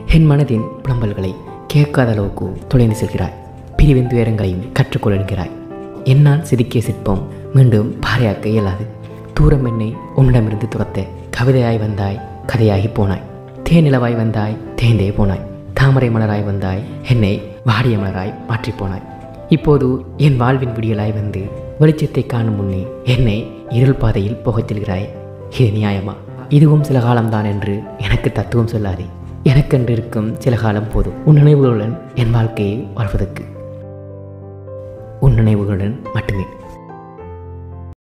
என் மனதின் புலம்பல்களை கேட்காத அளவுக்கு தொலைந்து செல்கிறாய் பிரிவின் துயரங்களையும் கற்றுக்கொள்ள என்கிறாய் என்னால் சிரிக்கிய சிற்பம் மீண்டும் பாறையாக்க இயலாது தூரம் என்னை உன்னிடமிருந்து துரத்த கவிதையாய் வந்தாய் கதையாகி போனாய் தேனிலவாய் வந்தாய் தேய்ந்தே போனாய் தாமரை மலராய் வந்தாய் என்னை வாடிய மலராய் மாற்றிப் போனாய் இப்போது என் வாழ்வின் விடியலாய் வந்து வெளிச்சத்தை காணும் முன்னே என்னை இருள் பாதையில் போகச் செல்கிறாய் இது நியாயமா இதுவும் சில காலம்தான் என்று எனக்கு தத்துவம் சொல்லாதே எனக்கென்று இருக்கும் சில காலம் போதும் உன் நினைவுகளுடன் என் வாழ்க்கையை வாழ்வதற்கு உன் நினைவுகளுடன் மட்டுமே